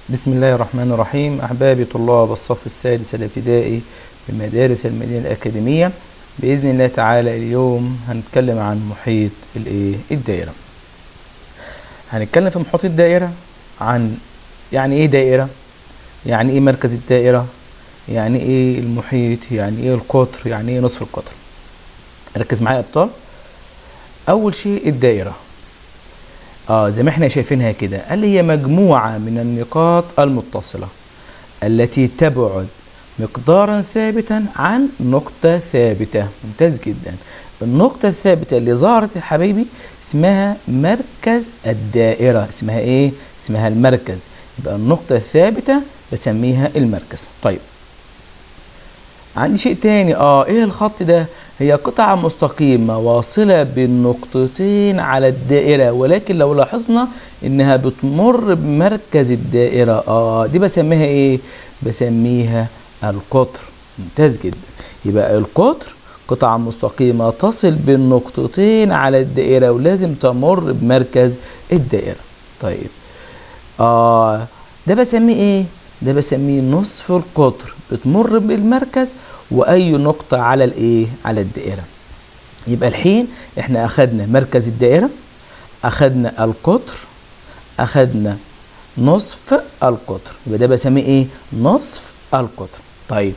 بسم الله الرحمن الرحيم أحبابي طلاب الصف السادس الابتدائي بمدارس المدينة الأكاديمية بإذن الله تعالى اليوم هنتكلم عن محيط الإيه؟ الدائرة هنتكلم في محيط الدائرة عن يعني إيه دائرة يعني إيه مركز الدائرة يعني إيه المحيط يعني إيه القطر يعني إيه نصف القطر ركز معايا يا أبطال أول شيء الدائرة اه زي ما احنا شايفينها كده قال هي مجموعة من النقاط المتصلة التي تبعد مقدارا ثابتا عن نقطة ثابتة ممتاز جدا النقطة الثابتة اللي ظهرت يا حبايبي اسمها مركز الدائرة اسمها ايه؟ اسمها المركز يبقى النقطة الثابتة بسميها المركز طيب عندي شيء تاني اه ايه الخط ده؟ هي قطعة مستقيمة واصلة بين نقطتين على الدائرة ولكن لو لاحظنا انها بتمر بمركز الدائرة اه دي بسميها ايه بسميها القطر ممتاز جدا يبقى القطر قطعة مستقيمة تصل بين نقطتين على الدائرة ولازم تمر بمركز الدائرة طيب اه ده بسميه ايه ده بسميه نصف القطر بتمر بالمركز واي نقطة على الايه على الدائرة يبقى الحين احنا اخدنا مركز الدائرة اخدنا القطر اخدنا نصف القطر يبقى ده بسميه ايه نصف القطر طيب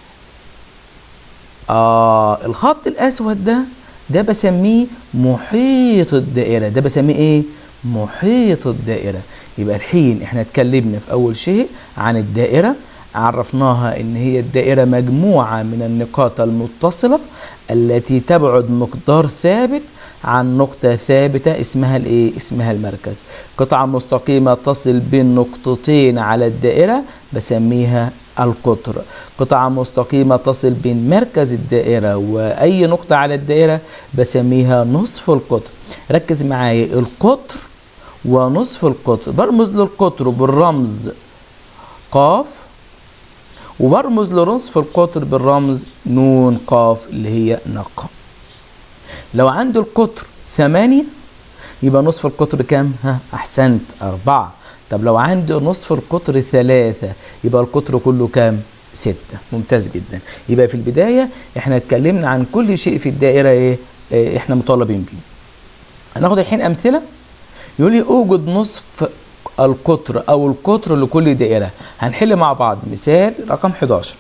آه الخط الاسود ده ده بسميه محيط الدائرة ده بسميه ايه محيط الدائرة يبقى الحين احنا اتكلمنا في اول شيء عن الدائرة عرفناها ان هي الدائرة مجموعة من النقاط المتصلة التي تبعد مقدار ثابت عن نقطة ثابتة اسمها الايه؟ اسمها المركز. قطعة مستقيمة تصل بين نقطتين على الدائرة بسميها القطر. قطعة مستقيمة تصل بين مركز الدائرة وأي نقطة على الدائرة بسميها نصف القطر. ركز معايا القطر ونصف القطر برمز للقطر بالرمز قاف وبرمز لنصف القطر بالرمز نون قاف اللي هي نقة لو عندي القطر ثمانية يبقى نصف القطر كام؟ ها أحسنت أربعة طب لو عندي نصف القطر ثلاثة يبقى القطر كله كام؟ ستة ممتاز جدا يبقى في البداية احنا اتكلمنا عن كل شيء في الدائرة ايه, ايه احنا مطالبين بيه هناخد الحين أمثلة يقول لي اوجد نصف القطر او القطر لكل دائره هنحل مع بعض مثال رقم 11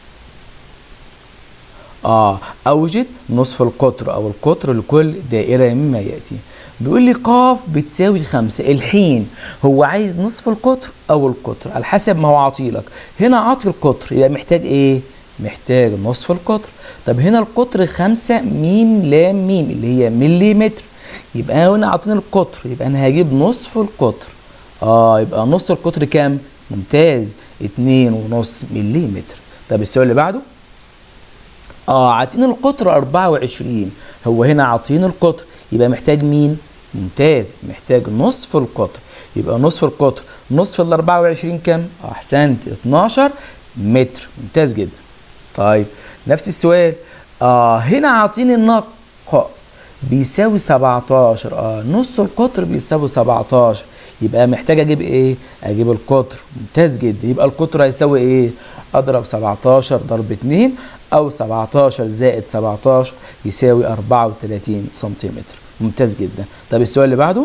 اه اوجد نصف القطر او القطر لكل دائره مما ياتي بيقول لي ق بتساوي خمسة الحين هو عايز نصف القطر او القطر على حسب ما هو عاطيلك هنا عاطي القطر يبقى محتاج ايه محتاج نصف القطر طب هنا القطر خمسة ميم لام ميم اللي هي مليمتر يبقى هنا عاطيني القطر يبقى انا هجيب نصف القطر اه يبقى نص القطر كام؟ ممتاز اتنين ونص مليمتر طب السؤال اللي بعده اه عاطين القطر 24 هو هنا عاطين القطر يبقى محتاج مين؟ ممتاز محتاج نصف القطر يبقى نصف القطر نصف ال 24 كام؟ اه احسنت 12 متر ممتاز جدا طيب نفس السؤال اه هنا عاطين النق بيساوي 17 اه نص القطر بيساوي 17 يبقى محتاج اجيب ايه اجيب القطر ممتاز جدا يبقى القطر هيساوي ايه اضرب 17 ضرب 2 او 17 زائد 17 يساوي 34 سنتيمتر ممتاز جدا طب السؤال اللي بعده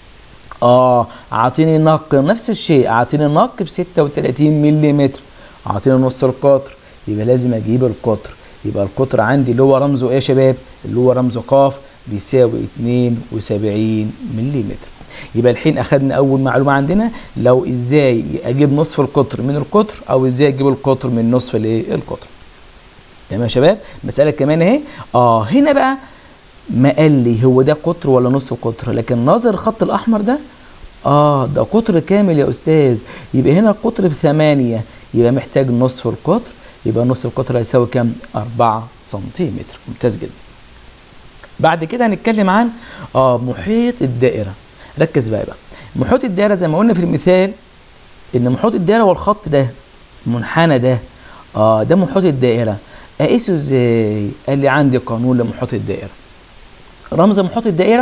اه اعطيني نق نفس الشيء اعطيني نق ب 36 ملم اعطيني نص القطر يبقى لازم اجيب القطر يبقى القطر عندي اللي هو رمزه ايه يا شباب اللي هو رمزه ق بيساوي 72 ملم يبقى الحين اخدنا اول معلومه عندنا لو ازاي اجيب نصف القطر من القطر او ازاي اجيب القطر من نصف الايه القطر تمام يا شباب مساله كمان اهي اه هنا بقى ما قال لي هو ده قطر ولا نصف قطر لكن نظر الخط الاحمر ده اه ده قطر كامل يا استاذ يبقى هنا القطر بثمانية يبقى محتاج نصف القطر يبقى نصف القطر هيساوي كام 4 سنتيمتر ممتاز جدا بعد كده هنتكلم عن اه محيط الدائره ركز بقى بقى محيط الدائره زي ما قلنا في المثال ان محيط الدائره والخط ده المنحنى ده اه ده محيط الدائره اقيسه ازاي قال لي عندي قانون لمحيط الدائره رمز محيط الدائره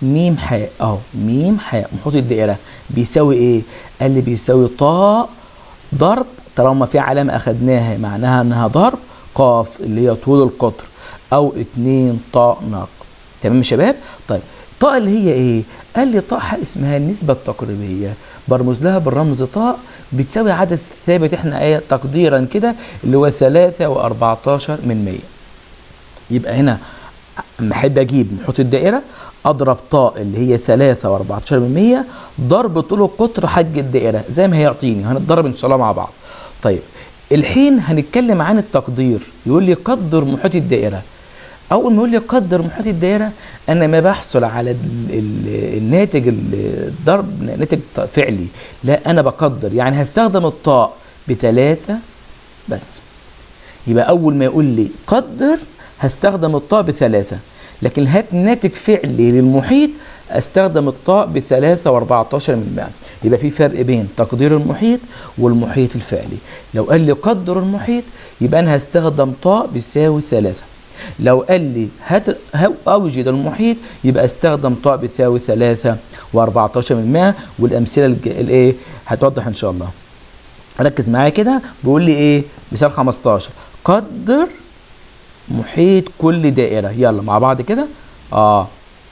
ميم حاء اهو ميم حاء محيط الدائره بيساوي ايه قال لي بيساوي طاء ضرب طالما في علامه اخدناها معناها انها ضرب قاف اللي هي طول القطر او اتنين طاء ناق تمام يا شباب طيب طاء اللي هي ايه قال لي طاء اسمها النسبه التقريبيه برمز لها بالرمز طاء بتساوي عدد ثابت احنا ايه تقديرا كده اللي هو 3 و14 من 100 يبقى هنا اما احب اجيب محيط الدائره اضرب طاء اللي هي 3 و14 من 100 ضرب طول القطر حج الدائره زي ما هيعطيني هنتضرب ان شاء الله مع بعض طيب الحين هنتكلم عن التقدير يقول لي قدر محيط الدائره اول ما يقول لي قدر محيط الدائره انا ما بحصل على ال ال الناتج الضرب ناتج فعلي لا انا بقدر يعني هستخدم الطاء بثلاثة بس يبقى اول ما يقول لي قدر هستخدم الطاء بثلاثة لكن هات ناتج فعلي للمحيط استخدم الطاء بثلاثة واربعتاشر من مئة يبقى في فرق بين تقدير المحيط والمحيط الفعلي لو قال لي قدر المحيط يبقى انا هستخدم طاء بيساوي ثلاثة لو قال لي هات اوجد المحيط يبقى استخدم طاء بتساوي 3 و14 من 100 والامثله الايه هتوضح ان شاء الله ركز معايا كده بيقول لي ايه مثال 15 قدر محيط كل دائره يلا مع بعض كده اه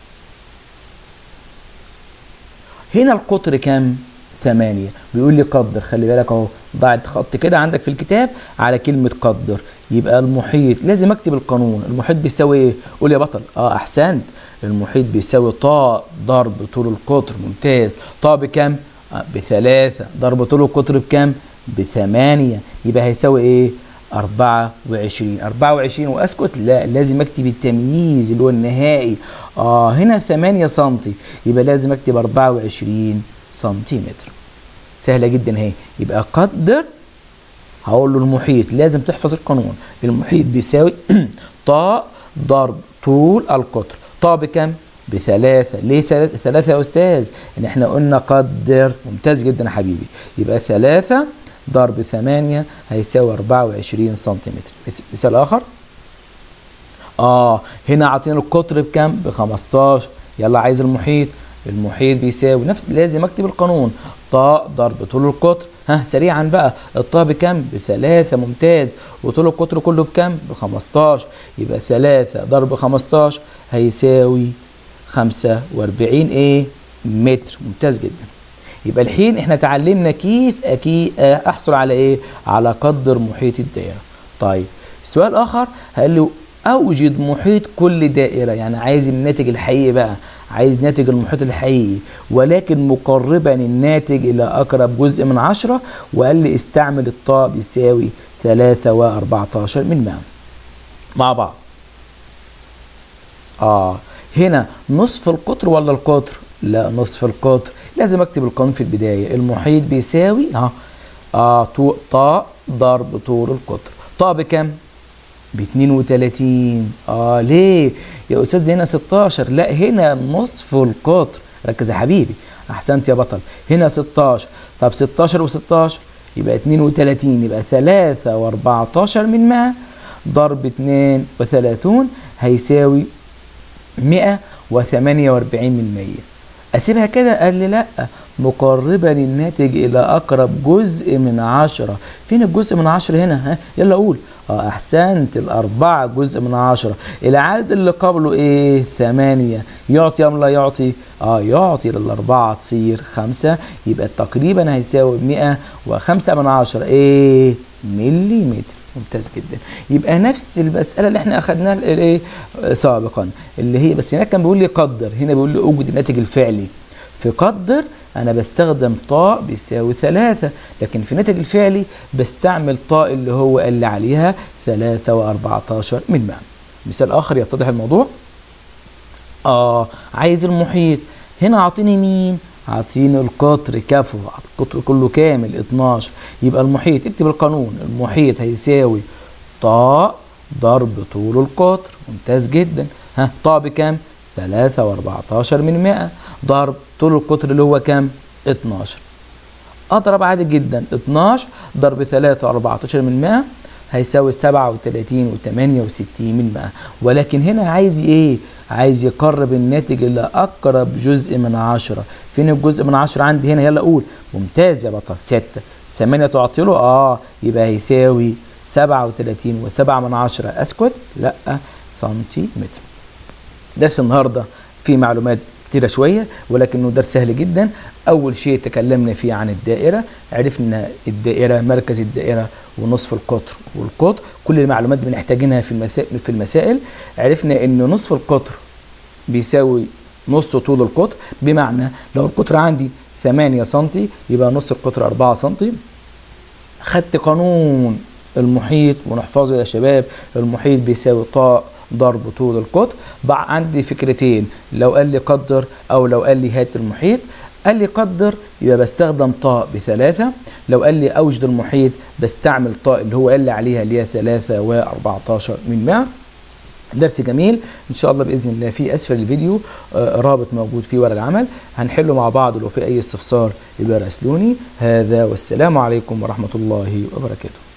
هنا القطر كام ثمانية بيقول لي قدر خلي بالك اهو ضاعت خط كده عندك في الكتاب على كلمة قدر يبقى المحيط لازم اكتب القانون المحيط بيساوي ايه قول يا بطل اه احسنت المحيط بيساوي طاء ضرب طول القطر ممتاز طاء بكام آه بثلاثة ضرب طول القطر بكام بثمانية يبقى هيساوي ايه 24 24 واسكت لا لازم اكتب التمييز اللي هو النهائي اه هنا 8 سم يبقى لازم اكتب 24 سنتيمتر سهله جدا اهي يبقى قدر هقول له المحيط لازم تحفظ القانون المحيط بيساوي طاء ضرب طول القطر طاء بكم بثلاثة ليه ثلاثة يا أستاذ؟ إن إحنا قلنا قدر ممتاز جدا يا حبيبي يبقى ثلاثة ضرب ثمانية هيساوي 24 سنتيمتر مثال آخر آه هنا عاطين القطر بكم؟ ب 15 يلا عايز المحيط المحيط بيساوي نفس لازم اكتب القانون طاء ضرب طول القطر ها سريعا بقى الطاء بكم بثلاثة ممتاز وطول القطر كله بكم بخمستاش يبقى ثلاثة ضرب خمستاش هيساوي خمسة واربعين ايه متر ممتاز جدا يبقى الحين احنا اتعلمنا كيف اكيد احصل على ايه على قدر محيط الدائرة طيب السؤال اخر قال لي اوجد محيط كل دائرة يعني عايز الناتج الحقيقي بقى عايز ناتج المحيط الحقيقي ولكن مقربا الناتج إلى أقرب جزء من عشرة وقال لي استعمل الطاء بيساوي ثلاثة وأربعتاشر من مئة مع بعض آه هنا نصف القطر ولا القطر؟ لا نصف القطر لازم أكتب القانون في البداية المحيط بيساوي ها آه طاء ضرب طول القطر طاء بكم؟ ب 32 اه ليه يا استاذ هنا 16 لا هنا نصف القطر ركز يا حبيبي احسنت يا بطل هنا 16 طب 16 و16 يبقى 32 يبقى 3 و14 من 100 ضرب 32 هيساوي 148 من 100 اسيبها كده قال لي لا مقربا الناتج الى اقرب جزء من عشرة فين الجزء من عشرة هنا ها يلا قول اه احسنت الاربعة جزء من عشرة العدد اللي قبله ايه ثمانية يعطي ام لا يعطي اه يعطي للاربعة تصير خمسة يبقى تقريبا هيساوي مئة وخمسة من عشرة ايه ملي متر ممتاز جدا يبقى نفس المساله اللي احنا اخذناها الايه سابقا اللي هي بس هناك كان بيقول لي قدر هنا بيقول لي اوجد الناتج الفعلي في قدر انا بستخدم طاء بيساوي ثلاثة لكن في الناتج الفعلي بستعمل طاء اللي هو قال لي عليها ثلاثة واربعتاشر من مئة مثال اخر يتضح الموضوع اه عايز المحيط هنا اعطيني مين عاطيني القطر كفو القطر كله كامل 12 يبقى المحيط اكتب القانون المحيط هيساوي طاء ضرب طول القطر ممتاز جدا ها طاء بكام 3 و14 من 100 ضرب طول القطر اللي هو كام 12 اضرب عادي جدا 12 ضرب 3 و14 من 100 هيساوي 37 و68 من 100 ولكن هنا عايز ايه عايز يقرب الناتج الى اقرب جزء من عشرة فين الجزء من عشرة عندي هنا يلا قول ممتاز يا بطل 6 8 تعطي له اه يبقى هيساوي 37 و7 من عشرة اسكت لا سنتيمتر درس النهارده فيه معلومات كتيرة شوية ولكنه درس سهل جدا أول شيء تكلمنا فيه عن الدائرة عرفنا الدائرة مركز الدائرة ونصف القطر والقطر كل المعلومات بنحتاجينها في المسائل في المسائل عرفنا ان نصف القطر بيساوي نص طول القطر بمعنى لو القطر عندي 8 سم يبقى نص القطر 4 سم خدت قانون المحيط ونحفظه يا شباب المحيط بيساوي طاء ضرب طول القطر بقى عندي فكرتين لو قال لي قدر او لو قال لي هات المحيط قال لي قدر يبقى بستخدم طاء بثلاثة لو قال لي أوجد المحيط بستعمل طاء اللي هو قال لي عليها اللي هي ثلاثة وأربعتاشر من مئة درس جميل ان شاء الله باذن الله في اسفل الفيديو آه رابط موجود فيه ورق العمل هنحله مع بعض ولو في اي استفسار يبقى راسلوني هذا والسلام عليكم ورحمه الله وبركاته